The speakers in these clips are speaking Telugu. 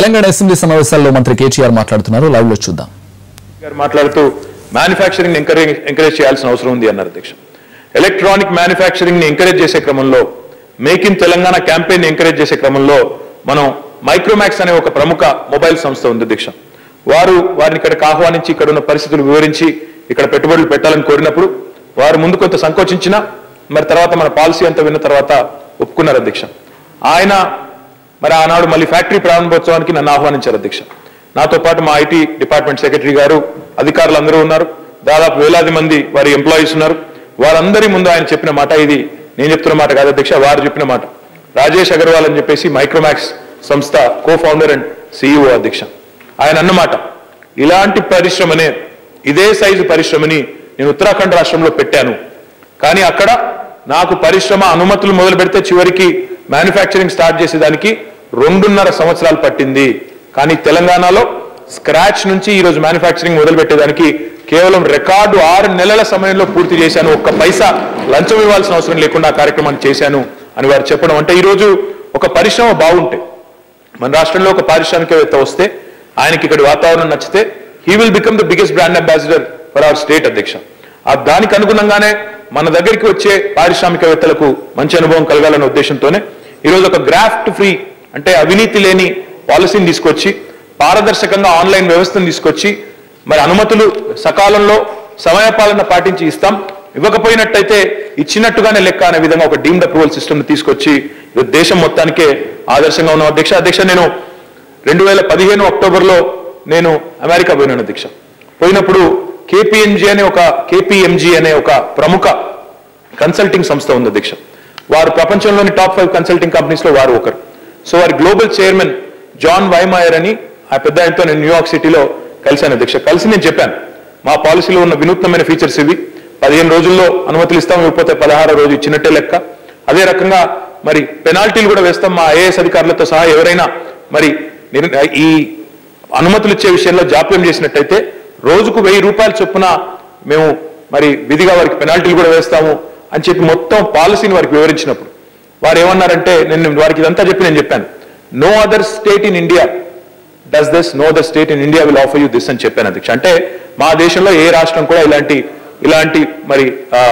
తెలంగాణ అసెంబ్లీ సమావేశాల్లో మంత్రి కేటీఆర్ మాట్లాడుతున్నారు లైవ్ లో చూద్దాం గారు మాట్లాడుతూ మ్యానుఫ్యాక్చరింగ్ ఎంకరేజ్ ఎంకరేజ్ చేయాల్సిన అవసరం ఉంది అన్నారు అధ్యక్ష ఎలక్ట్రానిక్ మ్యానుఫ్యాక్చరింగ్ ని ఎంకరేజ్ చేసే క్రమంలో make in Telangana campaign encourage చేసే క్రమంలో మనం మైక్రోమాక్స్ అనే ఒక ప్రముఖ మొబైల్ సంస్థ ఉంది అధ్యక్ష వారు వారిని ఇక్కడికి ఆహ్వానించి ఇక్కడ ఉన్న పరిస్థితులు వివరించి ఇక్కడ పెట్టుబడులు పెట్టాలని కోరినప్పుడు వారు ముందు కొంత సంకోచించినా మరి తర్వాత మన పాలసీ అంతా విన్న తర్వాత ఒప్పుకున్నారు అధ్యక్ష ఆయన మరి ఆనాడు మళ్ళీ ఫ్యాక్టరీ ప్రారంభోత్సవానికి నన్ను ఆహ్వానించారు అధ్యక్ష నాతో పాటు మా ఐటీ డిపార్ట్మెంట్ సెక్రటరీ గారు అధికారులు అందరూ ఉన్నారు దాదాపు వేలాది మంది వారి ఎంప్లాయీస్ ఉన్నారు వారందరి ముందు ఆయన చెప్పిన మాట ఇది నేను చెప్తున్న మాట కాదు అధ్యక్ష వారు చెప్పిన మాట రాజేష్ అగర్వాల్ అని చెప్పేసి మైక్రోమాక్స్ సంస్థ కో ఫౌండర్ అండ్ సిఇఓ అధ్యక్ష ఆయన అన్నమాట ఇలాంటి పరిశ్రమనే ఇదే సైజు పరిశ్రమని నేను ఉత్తరాఖండ్ రాష్ట్రంలో పెట్టాను కానీ అక్కడ నాకు పరిశ్రమ అనుమతులు మొదలు పెడితే చివరికి మ్యానుఫ్యాక్చరింగ్ స్టార్ట్ చేసేదానికి రెండున్నర సంవత్సరాలు పట్టింది కానీ తెలంగాణలో స్క్రాచ్ నుంచి ఈ రోజు మ్యానుఫ్యాక్చరింగ్ మొదలు పెట్టేదానికి కేవలం రికార్డు ఆరు నెలల సమయంలో పూర్తి చేశాను ఒక్క పైసా లంచం ఇవ్వాల్సిన అవసరం లేకుండా ఆ కార్యక్రమాన్ని చేశాను అని వారు చెప్పడం అంటే ఈ రోజు ఒక పరిశ్రమ బాగుంటే మన రాష్ట్రంలో ఒక పారిశ్రామికవేత్త వస్తే ఆయనకి ఇక్కడ వాతావరణం నచ్చితే he will become the biggest brand ambassador for our state అధ్యక్ష ఆ దానికి అనుగుణంగానే మన దగ్గరికి వచ్చే పారిశ్రామికవేత్తలకు మంచి అనుభవం కలగాలనే ఉద్దేశంతోనే ఈరోజు ఒక గ్రాఫ్ట్ ఫ్రీ అంటే అవినీతి లేని పాలసీని తీసుకొచ్చి పారదర్శకంగా ఆన్లైన్ వ్యవస్థను తీసుకొచ్చి మరి అనుమతులు సకాలంలో సమయపాలన పాటించి ఇస్తాం ఇవ్వకపోయినట్టయితే ఇచ్చినట్టుగానే లెక్క అనే విధంగా ఒక డీమ్డ్ అప్రూవల్ సిస్టమ్ తీసుకొచ్చి ఇది దేశం మొత్తానికే ఆదర్శంగా ఉన్న అధ్యక్ష అధ్యక్ష నేను రెండు వేల పదిహేను అక్టోబర్లో నేను అమెరికా పోయినాను అధ్యక్ష పోయినప్పుడు కేపీఎంజీ అనే ఒక కేపీఎంజీ అనే ఒక ప్రముఖ కన్సల్టింగ్ సంస్థ ఉంది అధ్యక్ష వారు ప్రపంచంలోని టాప్ ఫైవ్ కన్సల్టింగ్ కంపెనీస్ లో వారు ఒకరు సో వారి గ్లోబల్ చైర్మన్ జాన్ వైమాయర్ అని ఆ పెద్ద ఆయనతో నేను న్యూయార్క్ సిటీలో కలిశాను అధ్యక్ష కలిసి నేను చెప్పాను మా పాలసీలో ఉన్న వినూత్నమైన ఫీచర్స్ ఇవి పదిహేను రోజుల్లో అనుమతులు ఇస్తాం ఇవ్వకపోతే పదహారో రోజు ఇచ్చినట్టే లెక్క అదే రకంగా మరి పెనాల్టీలు కూడా వేస్తాం మా ఐఏఎస్ అధికారులతో సహా ఎవరైనా మరి నిర్- ఈ అనుమతులు ఇచ్చే విషయంలో జాప్యం చేసినట్టయితే రోజుకు వెయ్యి రూపాయల చొప్పున మేము మరి విధిగా వారికి పెనాల్టీలు కూడా వేస్తాము అని చెప్పి మొత్తం పాలసీని వారికి వివరించినప్పుడు వారు ఏమన్నారంటే నేను వారికి ఇదంతా చెప్పి నేను చెప్పాను no other state in India does this no the state in India will offer you this అని చెప్పాను అధ్యక్ష అంటే మా దేశంలో ఏ రాష్ట్రం కూడా ఇలాంటి ఇలాంటి మరి ఆ,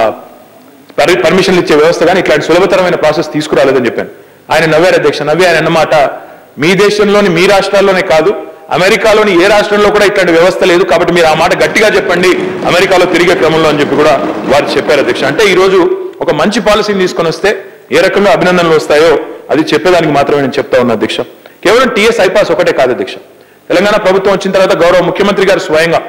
పరి- పర్మిషన్లు ఇచ్చే వ్యవస్థ కానీ ఇట్లాంటి సులభతరమైన ప్రాసెస్ తీసుకురాలేదని చెప్పాను ఆయన నవ్వారు అధ్యక్ష నవ్వి ఆయన అన్నమాట మీ దేశంలోని మీ రాష్ట్రాల్లోనే కాదు అమెరికాలోని ఏ రాష్ట్రంలో కూడా ఇట్లాంటి వ్యవస్థ లేదు కాబట్టి మీరు ఆ మాట గట్టిగా చెప్పండి అమెరికాలో తిరిగే క్రమంలో అని చెప్పి కూడా వారు చెప్పారు అధ్యక్ష అంటే ఈ రోజు ఒక మంచి పాలసీని తీసుకొని వస్తే ఏ రకంగా అభినందనలు వస్తాయో అది చెప్పేదానికి మాత్రమే నేను చెప్తా ఉన్నా అధ్యక్ష కేవలం టీఎస్ ఐపాస్ ఒకటే కాదు అధ్యక్ష తెలంగాణ ప్రభుత్వం వచ్చిన తర్వాత గౌరవ ముఖ్యమంత్రి గారు స్వయంగా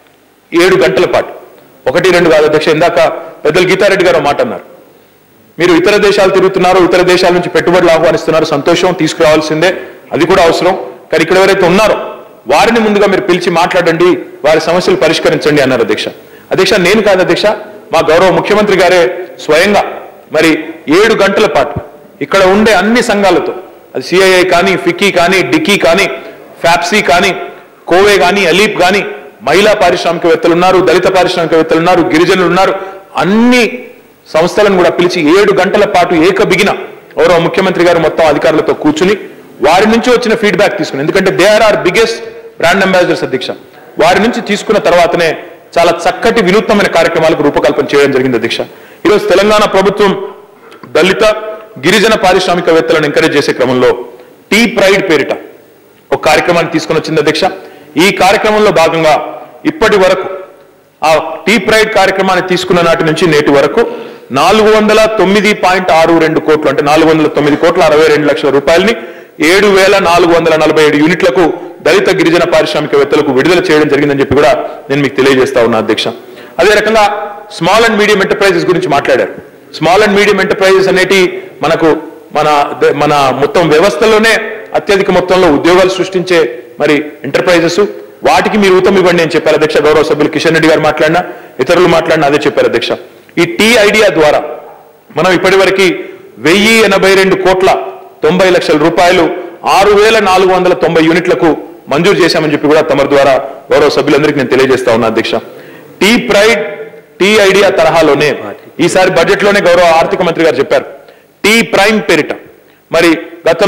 ఏడు గంటల పాటు ఒకటి రెండు కాదు అధ్యక్ష ఇందాక పెద్దలు గీతారెడ్డి గారు ఒక మాట అన్నారు మీరు ఇతర దేశాలు తిరుగుతున్నారు ఇతర దేశాల నుంచి పెట్టుబడులు ఆహ్వానిస్తున్నారు సంతోషం తీసుకురావాల్సిందే అది కూడా అవసరం కానీ ఇక్కడ ఎవరైతే ఉన్నారో వారిని ముందుగా మీరు పిలిచి మాట్లాడండి వారి సమస్యలు పరిష్కరించండి అన్నారు అధ్యక్ష అధ్యక్ష నేను కాదు అధ్యక్ష మా గౌరవ ముఖ్యమంత్రి గారే స్వయంగా మరి ఏడు గంటల పాటు ఇక్కడ ఉండే అన్ని సంఘాలతో అది సిఐఐ కానీ ఫిక్కీ కానీ డిక్కీ కానీ ఫ్యాప్సీ కానీ కోవే కానీ అలీప్ కానీ మహిళా పారిశ్రామికవేత్తలు ఉన్నారు దళిత పారిశ్రామికవేత్తలు ఉన్నారు గిరిజనులు ఉన్నారు అన్ని సంస్థలను కూడా పిలిచి ఏడు గంటల పాటు ఏకబిగిన గౌరవ ముఖ్యమంత్రి గారు మొత్తం అధికారులతో కూర్చుని వారి నుంచి వచ్చిన ఫీడ్బ్యాక్ తీసుకుని ఎందుకంటే they are are biggest brand ambassadors అధ్యక్ష వారి నుంచి తీసుకున్న తర్వాతనే చాలా చక్కటి వినూత్నమైన కార్యక్రమాలకు రూపకల్పన చేయడం జరిగింది అధ్యక్ష ఈరోజు తెలంగాణ ప్రభుత్వం దళిత గిరిజన పారిశ్రామికవేత్తలను ఎంకరేజ్ చేసే క్రమంలో టీ ప్రైడ్ పేరిట ఒక కార్యక్రమాన్ని తీసుకొని వచ్చింది అధ్యక్ష ఈ కార్యక్రమంలో భాగంగా ఇప్పటి వరకు ఆ టీ ప్రైడ్ కార్యక్రమాన్ని తీసుకున్న నాటి నుంచి నేటి వరకు నాలుగు వందల తొమ్మిది పాయింట్ ఆరు రెండు కోట్లు అంటే నాలుగు వందల తొమ్మిది కోట్ల అరవై రెండు లక్షల రూపాయలని ఏడు వేల నాలుగు వందల నలభై ఏడు యూనిట్లకు దళిత గిరిజన పారిశ్రామికవేత్తలకు విడుదల చేయడం జరిగిందని చెప్పి కూడా నేను మీకు తెలియజేస్తా ఉన్నా అధ్యక్ష అదే రకంగా స్మాల్ అండ్ మీడియం ఎంటర్ప్రైజెస్ గురించి మాట్లాడారు స్మాల్ అండ్ మీడియం ఎంటర్ప్రైజెస్ అనేటి మనకు మన ద- మన మొత్తం వ్యవస్థలోనే అత్యధిక మొత్తంలో ఉద్యోగాలు సృష్టించే మరి ఎంటర్ప్రైజెస్ వాటికి మీరు ఊతం ఇవ్వండి అని చెప్పారు అధ్యక్ష గౌరవ సభ్యులు కిషన్ రెడ్డి గారు మాట్లాడినా ఇతరులు మాట్లాడినా అదే చెప్పారు అధ్యక్ష ఈ టీ ఐడియా ద్వారా మనం ఇప్పటివరకు వెయ్యి ఎనభై రెండు కోట్ల తొంభై లక్షల రూపాయలు ఆరు వేల నాలుగు వందల తొంభై యూనిట్లకు మంజూరు చేశామని చెప్పి కూడా తమరి ద్వారా గౌరవ సభ్యులందరికీ నేను తెలియజేస్తా ఉన్నా అధ్యక్ష టీ ప్రైడ్ టీ ఐడియా తరహాలోనే ఈసారి బడ్జెట్ లోనే గౌరవ ఆర్థిక మంత్రి గారు చెప్పారు టీ ప్రైమ్ పేరిట మరి గతంలో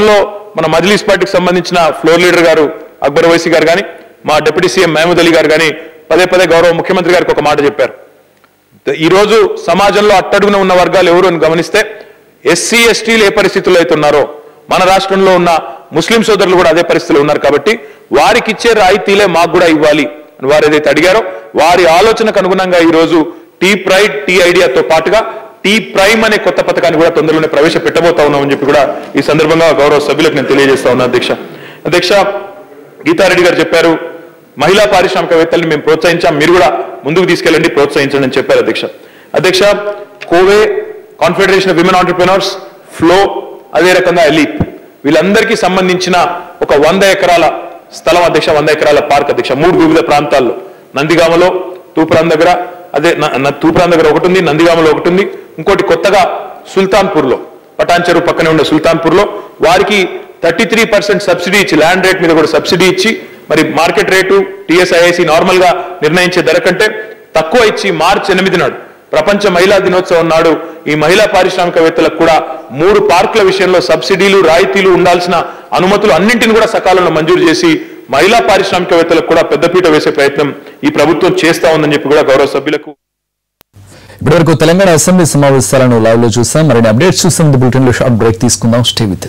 మన మజ్లీస్ పార్టీకి సంబంధించిన ఫ్లోర్ లీడర్ గారు అక్బర్ వైసీ గారు కానీ మా డిప్యూటీ సీఎం మహమూద్ అలీ గారు కానీ పదే పదే గౌరవ ముఖ్యమంత్రి గారికి ఒక మాట చెప్పారు ఈ రోజు సమాజంలో అట్టడుగున ఉన్న వర్గాలు ఎవరు అని గమనిస్తే ఎస్సీ ఎస్టీలు ఏ పరిస్థితుల్లో అయితే ఉన్నారో మన రాష్ట్రంలో ఉన్న ముస్లిం సోదరులు కూడా అదే పరిస్థితిలో ఉన్నారు కాబట్టి వారికి ఇచ్చే రాయితీలే మాకు కూడా ఇవ్వాలి అని వారు ఏదైతే అడిగారో వారి ఆలోచనకు అనుగుణంగా ఈ రోజు టీ ప్రైడ్ టీ ఐడియాతో పాటుగా టీ ప్రైమ్ అనే కొత్త పథకాన్ని కూడా తొందరలోనే ప్రవేశపెట్టబోతా ఉన్నామని చెప్పి కూడా ఈ సందర్భంగా గౌరవ సభ్యులకు నేను తెలియజేస్తా ఉన్నాను అధ్యక్ష అధ్యక్ష గీతారెడ్డి గారు చెప్పారు మహిళా పారిశ్రామికవేత్తల్ని మేము ప్రోత్సహించాం మీరు కూడా ముందుకు తీసుకెళ్ళండి ప్రోత్సహించండి అని చెప్పారు అధ్యక్ష అధ్యక్ష కోవే confederation of women entrepreneurs FLO అదే రకంగా ఎలీప్ వీళ్ళందరికీ సంబంధించిన ఒక వంద ఎకరాల స్థలం అధ్యక్ష వంద ఎకరాల పార్క్ అధ్యక్ష మూడు వివిధ ప్రాంతాల్లో నందిగామలో తూప్రాన్ దగ్గర అదే న- న- తూప్రాన్ దగ్గర ఒకటి ఉంది నందిగామలో ఒకటి ఉంది ఇంకోటి కొత్తగా సుల్తాన్పూర్లో పటాన్ చెరువు పక్కనే ఉండే సుల్తాన్పూర్లో వారికి థర్టీ త్రీ పర్సెంట్ సబ్సిడీ ఇచ్చి ల్యాండ్ రేట్ మీద కూడా సబ్సిడీ ఇచ్చి మరి మార్కెట్ రేటు టీఎస్ఐఐసి నార్మల్ గా నిర్ణయించే ధర కంటే తక్కువ ఇచ్చి మార్చి ఎనిమిది నాడు ప్రపంచ మహిళా దినోత్సవం నాడు ఈ మహిళా పారిశ్రామికవేత్తలకు కూడా మూడు పార్కుల విషయంలో సబ్సిడీలు రాయితీలు ఉండాల్సిన అనుమతులు అన్నింటిని కూడా సకాలంలో మంజూరు చేసి మహిళా పారిశ్రామికవేత్తలకు కూడా పెద్దపీట వేసే ప్రయత్నం ఈ ప్రభుత్వం చేస్తా ఉందని చెప్పి కూడా గౌరవ సభ్యులకు ఇప్పటివరకు తెలంగాణ అసెంబ్లీ సమావేశాలను లైవ్ లో చూసాం మరిన్ని అప్డేట్స్ చూసాం బులెటిన్ లో షార్ట్ బ్రేక్ తీసుకుందాం stay with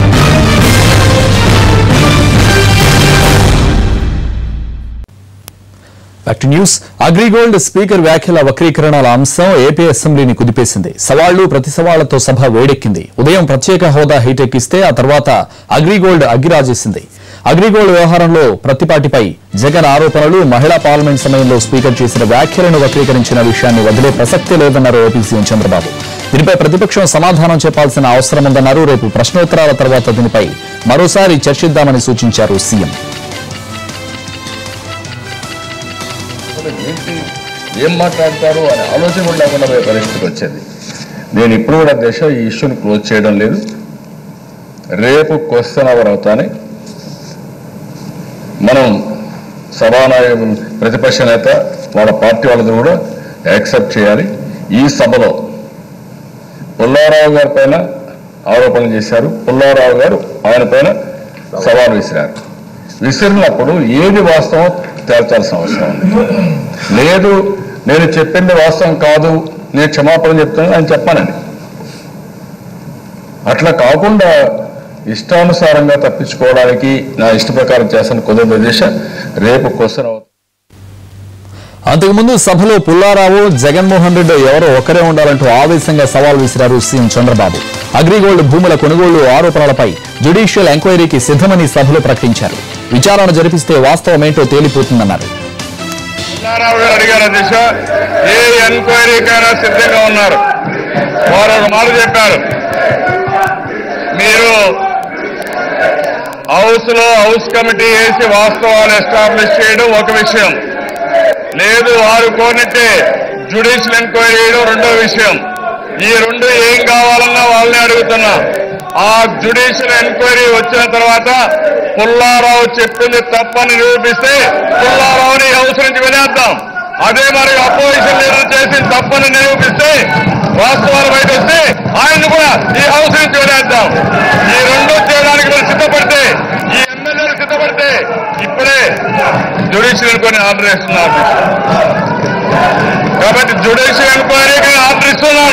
back to news Agrigold speaker వ్యాఖ్యల వక్రీకరణల అంశం ఏపీ అసెంబ్లీని కుదిపేసింది సవాళ్లు ప్రతి సవాళ్లతో సభ వేడెక్కింది ఉదయం ప్రత్యేక హోదా హీటెక్కిస్తే ఆ తర్వాత అగ్రిగోల్డ్ అగ్గిరాజేసింది అగ్రిగోల్డ్ వ్యవహారంలో ప్రతిపాటిపై జగన్ ఆరోపణలు మహిళా పార్లమెంట్ సమయంలో స్పీకర్ చేసిన వ్యాఖ్యలను వక్రీకరించిన విషయాన్ని వదిలే ప్రసక్తే లేదన్నారు ఏపీ సీఎం చంద్రబాబు దీనిపై ప్రతిపక్షం సమాధానం చెప్పాల్సిన అవసరం ఉందన్నారు రేపు ప్రశ్నోత్తరాల తర్వాత దీనిపై మరోసారి చర్చిద్దామని సూచించారు సీఎం ఏంటి ఏం మాట్లాడతారు అనే ఆలోచన కూడా లేకుండా పోయే పరిస్థితికి వచ్చేది నేను ఇప్పుడు కూడా దేశ ఈ ఇష్యూని క్లోజ్ చేయడం లేదు రేపు క్వశ్చన్ అవర్ అవుతానే మనం సభానాయకులు ప్రతిపక్ష నేత వాళ్ళ పార్టీ వాళ్ళతో కూడా యాక్సెప్ట్ చేయాలి ఈ సభలో పుల్లారావు గారి పైన ఆరోపణలు చేశారు పుల్లారావు గారు ఆయన పైన సవాల్ విసిరారు విసిరినప్పుడు ఏది వాస్తవం తేల్చాల్సిన అవసరం ఉంది లేదు నేను చెప్పింది వాస్తవం కాదు నేను క్షమాపణ చెప్తున్నాను అని చెప్పానండి అట్లా కాకుండా ఇష్టానుసారంగా తప్పించుకోవడానికి నా ఇష్ట ప్రకారం చేస్తాను కుదరదు దిశ రేపు క్వశ్చన్ అవుతుంది అంతకుముందు సభలో పుల్లారావు జగన్మోహన్ రెడ్డి ఎవరో ఒకరే ఉండాలంటూ ఆవేశంగా సవాల్ విసిరారు సీఎం చంద్రబాబు అగ్రిగోల్డ్ భూముల కొనుగోలు ఆరోపణలపై జ్యుడిషియల్ ఎంక్వైరీకి సిద్ధమని సభలో ప్రకటించారు విచారణ జరిపిస్తే వాస్తవమేంటో తేలిపోతుందన్నారు పుల్లారావు గారు అడిగారు దిశ ఏ ఎంక్వైరీకైనా సిద్ధంగా ఉన్నారు వారు ఒక మాట చెప్పారు మీరు హౌస్ లో హౌస్ కమిటీ వేసి వాస్తవాలు ఎస్టాబ్లిష్ చేయడం ఒక విషయం లేదు వారు కోరితే జ్యుడిషియల్ ఎంక్వైరీ చేయడం రెండో విషయం ఈ రెండు ఏం కావాలన్నా వాళ్ళని అడుగుతున్నా ఆ జ్యుడిషియల్ ఎంక్వైరీ వచ్చిన తర్వాత పుల్లారావు చెప్పింది తప్పని నిరూపిస్తే పుల్లారావుని ఈ హౌస్ నుంచి వెళ్ళేద్దాం అదే మరి అపోజిషన్ లీడర్ చేసి తప్పని నిరూపిస్తే వాస్తవాలు బయట వస్తే ఆయన్ని కూడా ఈ హౌస్ నుంచి వెళ్ళేద్దాం ఈ రెండు చేయడానికి మీరు సిద్ధపడితే ఈ ఎమ్మెల్యేలు సిద్ధపడితే ఇప్పుడే జ్యుడిషియల్ ఎంక్వైరీ ఆర్డర్ ఇస్తున్నారు కాబట్టి జ్యుడిషియల్ ఎంక్వైరీకి ఆర్డర్ ఇస్తున్నాను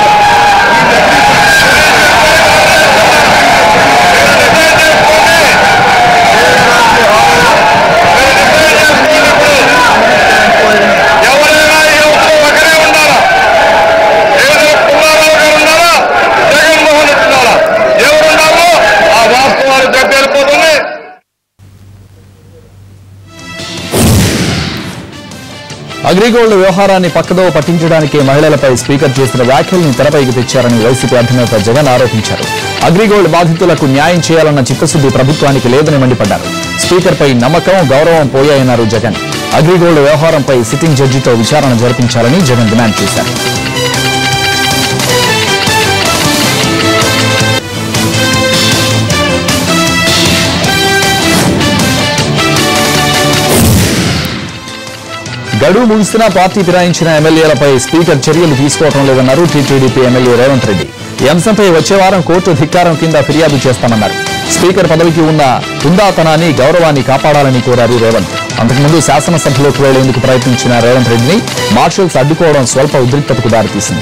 ఎవరైనా ఈ హౌస్లో ఒకరే ఉండాలా ఏదో పుల్లారావు గారు ఉండాలా జగన్మోహన్ రెడ్డి ఉండాలా ఎవరు ఉండాలో ఆ వాస్తవాలు దగ్గరిపోతుంది అగ్రిగోల్డ్ వ్యవహారాన్ని పక్కదో పట్టించడానికి మహిళలపై స్పీకర్ చేసిన వ్యాఖ్యల్ని తెరపైకి తెచ్చారని వైసీపీ అధినేత జగన్ ఆరోపించారు అగ్రిగోల్డ్ బాధితులకు న్యాయం చేయాలన్న చిత్తశుద్ధి ప్రభుత్వానికి లేదని మండిపడ్డారు స్పీకర్పై నమ్మకం గౌరవం పోయాయన్నారు జగన్ అగ్రిగోల్డ్ వ్యవహారంపై సిట్టింగ్ జడ్జితో విచారణ జరిపించాలని జగన్ డిమాండ్ చేశారు గడువు ముగిసినా పార్టీ ఫిరాయించిన ఎమ్మెల్యేలపై స్పీకర్ చర్యలు తీసుకోవడం లేదన్నారు టీటీడీపీ ఎమ్మెల్యే రేవంత్ రెడ్డి ఈ అంశంపై వచ్చే వారం కోర్టు ధిక్కారం కింద ఫిర్యాదు చేస్తామన్నారు స్పీకర్ పదవికి ఉన్న హుందాతనాన్ని గౌరవాన్ని కాపాడాలని కోరారు రేవంత్ అంతకుముందు శాసనసభలోకి వెళ్లేందుకు ప్రయత్నించిన రేవంత్ రెడ్డిని మార్షల్స్ అడ్డుకోవడం స్వల్ప ఉద్రిక్తతకు దారితీసింది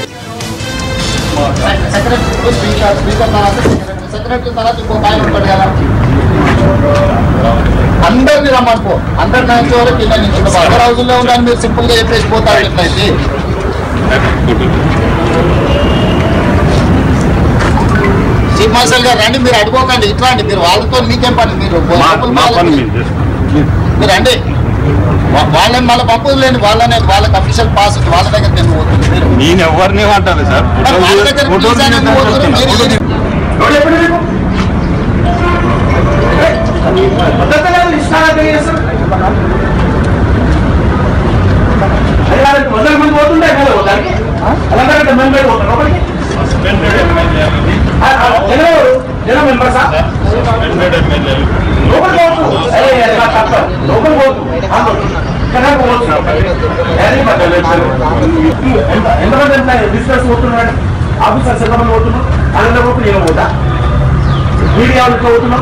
సెక్రటరీ స్పీకర్ స్పీకర్ తర్వాత సెక్రటరీ సెక్రటరీ తర్వాత ఇంకో ఆయన ఉంటాడు కదా అందరిని రమ్మనుకో అందరిని నుంచి వరకు కింద నుంచి అందరు హౌజుల్లో ఉందని మీరు సింపుల్ గా చెప్పేసి పోతారు ఎట్లయితే చీఫ్ మార్షల్ గారు రండి మీరు అడుకోకండి ఇట్లా అండి మీరు వాళ్ళతో మీకేం పని మీరు మీరు రండి వా- వాళ్ళని మళ్ళీ పంపుదు లేని వాళ్ళనే వాళ్ళకి అఫీషియల్ పాస్ ఉంది వాళ్ళ దగ్గర నేను పోతుంది మీరు నేను ఎవరిని అంటాను సార్ మరి వాళ్ళ దగ్గర ఫోటోలు పిలిచాను ఎందుకు పోతున్నారు? మీరు ఇది- వందల మంది పోతుండే కదా పోతానికి అలాగే మెంబర్ పోతారు లోపలికి ఆ, ఆ, జనం ఎవరు? జనం మెంబర్సా లోపలికి పోవచ్చు అరే, అది నాకు తప్పదు. లోపలికి పోవచ్చు ఆ, ఇక్కడ పోవచ్చు అది మరి ఎంత- ఎంతమంది ఎంత బిజినెస్ పోతున్నాడు ఆఫీసర్స్ ఎంతమంది పోతున్నారు అందరి పోతే నేను పోతా మీడియా వాళ్ళకి పోతున్నాం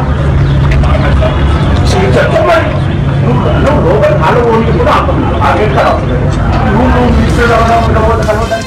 చెప్పమని నువ్వు నువ్వు లోపల కాలు ఓనికి కూడా అంటున్నావు ఆ గేట్ కదా నువ్వు నువ్వు మినిస్టర్ అవ్వడం ఉండకపోతే కలవడానికి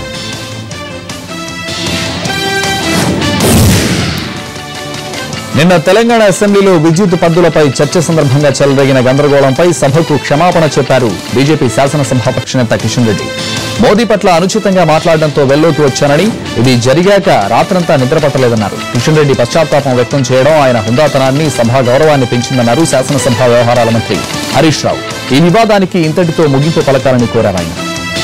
నిన్న తెలంగాణ అసెంబ్లీలో విద్యుత్ పద్దులపై చర్చ సందర్భంగా చెలరేగిన గందరగోళంపై సభకు క్షమాపణ చెప్పారు బీజేపీ శాసనసభాపక్ష నేత కిషన్ రెడ్డి మోదీ పట్ల అనుచితంగా మాట్లాడడంతో వెల్లోకి వచ్చానని ఇది జరిగాక రాత్రంతా నిద్రపట్టలేదన్నారు కిషన్ రెడ్డి పశ్చాత్తాపం వ్యక్తం చేయడం ఆయన హుందాతనాన్ని సభా గౌరవాన్ని పెంచిందన్నారు శాసనసభ వ్యవహారాల మంత్రి హరీష్ రావు ఈ వివాదానికి ఇంతటితో ముగింపు పలకాలని కోరారు ఆయన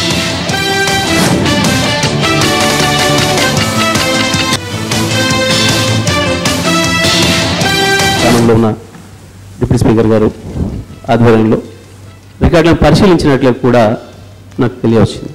స్థానంలో ఉన్న డిప్యూటీ స్పీకర్ గారు ఆధ్వర్యంలో రికార్డులను పరిశీలించినట్లు కూడా నాకు తెలియవచ్చింది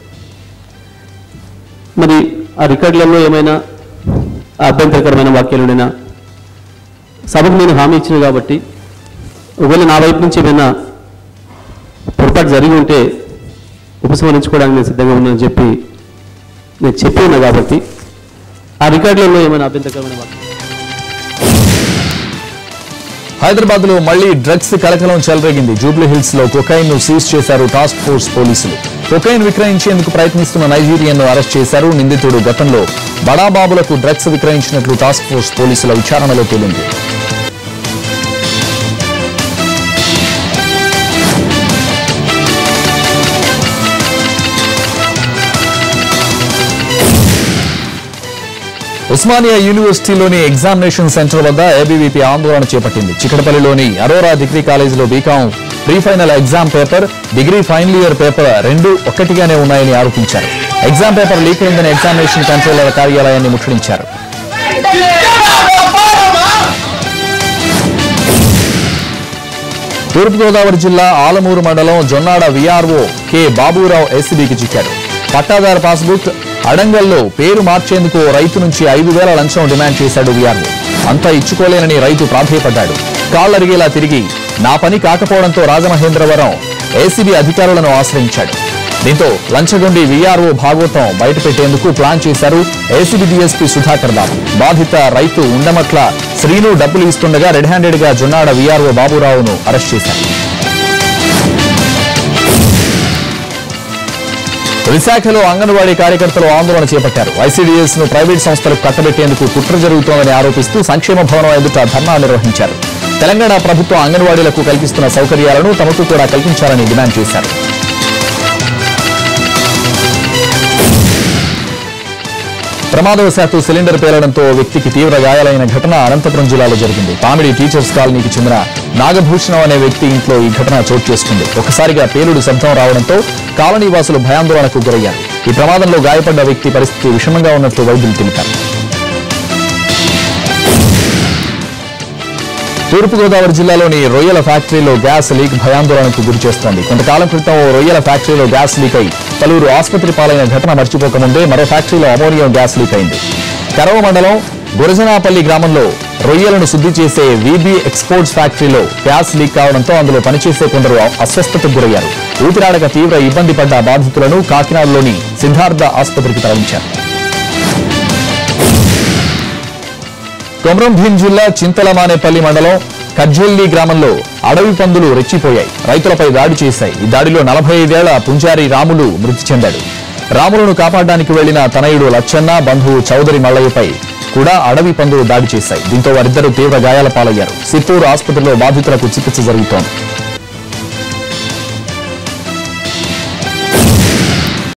మరి ఆ రికార్డులలో ఏమైనా అభ్యంతరకరమైన వాక్యాలు ఉండినా సభకు నేను హామీ ఇచ్చిన కాబట్టి ఒకవేళ నా వైపు నుంచి ఏమైనా పొరపాటు జరిగి ఉంటే ఉపసంహరించుకోవడానికి నేను సిద్ధంగా ఉన్నానని చెప్పి నేను చెప్పి ఉన్నా కాబట్టి ఆ రికార్డులలో ఏమైనా అభ్యంతరకరమైన వాక్యాలు హైదరాబాద్ లో మళ్లీ డ్రగ్స్ కలకలం చెలరేగింది జూబ్లీ హిల్స్ లో కొకైన్ ను సీజ్ చేశారు టాస్క్ ఫోర్స్ పోలీసులు కొకైన్ విక్రయించేందుకు ప్రయత్నిస్తున్న నైజీరియన్ ను అరెస్ట్ చేశారు నిందితుడు గతంలో బడాబాబులకు డ్రగ్స్ విక్రయించినట్లు టాస్క్ ఫోర్స్ పోలీసుల విచారణలో తేలింది ఉస్మానియా యూనివర్సిటీలోని ఎగ్జామినేషన్ సెంటర్ వద్ద ఏబీవీపీ ఆందోళన చేపట్టింది చికటపల్లిలోని అరోరా డిగ్రీ కాలేజీలో BCom pre final exam paper degree final year paper రెండు ఒక్కటిగానే ఉన్నాయని ఆరోపించారు ఎగ్జామ్ పేపర్ లీక్ అయిందని ఎగ్జామినేషన్ కంట్రోలర్ కార్యాలయాన్ని ముట్టడించారు తూర్పుగోదావరి జిల్లా ఆలమూరు మండలం జొన్నాడ విఆర్ఓ కె బాబురావు ఎస్సీబీకి చిక్కారు పట్టాదారు పాస్బుక్ అడంగల్లో పేరు మార్చేందుకు ఓ రైతు నుంచి ఐదు వేల లంచం డిమాండ్ చేశాడు విఆర్ఓ అంతా ఇచ్చుకోలేనని రైతు ప్రాధేయపడ్డాడు కాళ్లరిగేలా తిరిగి నా పని కాకపోవడంతో రాజమహేంద్రవరం ఏసీబీ అధికారులను ఆశ్రయించాడు దీంతో లంచగొండి వీఆర్ఓ భాగవతం బయటపెట్టేందుకు ప్లాన్ చేశారు ఏసీబీ డీఎస్పీ సుధాకర్ బాబు బాధిత రైతు ఉండమట్ల శ్రీను డబ్బులు ఇస్తుండగా రెడ్ హ్యాండెడ్ గా జొన్నాడ వీఆర్ఓ బాబురావును అరెస్ట్ చేశారు విశాఖలో అంగన్వాడీ కార్యకర్తలు ఆందోళన చేపట్టారు ఐసీడీఎస్ ను ప్రైవేట్ సంస్థలకు కట్టబెట్టేందుకు కుట్ర జరుగుతోందని ఆరోపిస్తూ సంక్షేమ భవనం ఎదుట ధర్నా నిర్వహించారు తెలంగాణ ప్రభుత్వం అంగన్వాడీలకు కల్పిస్తున్న సౌకర్యాలను తమకు కూడా కల్పించాలని డిమాండ్ చేశారు ప్రమాదవశాత్తు సిలిండర్ పేలడంతో ఓ వ్యక్తికి తీవ్ర గాయాలైన ఘటన అనంతపురం జిల్లాలో జరిగింది పామిడి టీచర్స్ కాలనీకి చెందిన నాగభూషణం అనే వ్యక్తి ఇంట్లో ఈ ఘటన చోటు చేసుకుంది ఒకసారిగా పేలుడు శబ్దం రావడంతో కాలనీ వాసులు భయాందోళనకు గురయ్యారు ఈ ప్రమాదంలో గాయపడ్డ వ్యక్తి పరిస్థితి విషమంగా ఉన్నట్లు వైద్యులు తెలిపారు తూర్పుగోదావరి జిల్లాలోని రొయ్యల ఫ్యాక్టరీలో గ్యాస్ లీక్ భయాందోళనకు గురి చేస్తోంది కొంతకాలం క్రితం ఓ రొయ్యల ఫ్యాక్టరీలో గ్యాస్ లీక్ అయి పలువురు ఆసుపత్రి పాలైన ఘటన మర్చిపోకముందే మరో ఫ్యాక్టరీలో అమోనియం గ్యాస్ లీక్ అయింది కరవ మండలం గురజనాపల్లి గ్రామంలో రొయ్యలను శుద్ధి చేసే వీబీ ఎక్స్పోర్ట్స్ ఫ్యాక్టరీలో గ్యాస్ లీక్ కావడంతో అందులో పనిచేసే కొందరు అస్వస్థతకు గురయ్యారు ఊపిరాడక తీవ్ర ఇబ్బంది పడ్డ బాధితులను కాకినాడలోని సిద్ధార్థ ఆసుపత్రికి తరలించారు కొమరం భీం జిల్లా చింతలమానేపల్లి మండలం కజ్జెల్లి గ్రామంలో అడవి పందులు రెచ్చిపోయాయి రైతులపై దాడి చేశాయి ఈ దాడిలో నలభై ఐదేళ్ల పుంజారి రాములు మృతి చెందాడు రాములను కాపాడడానికి వెళ్లిన తనయుడు లచ్చన్న బంధువు చౌదరి మల్లయ్యపై కూడా అడవి పందులు దాడి చేశాయి దీంతో వారిద్దరూ తీవ్ర గాయాల పాలయ్యారు సిత్తూరు ఆసుపత్రిలో బాధితులకు చికిత్స జరుగుతోంది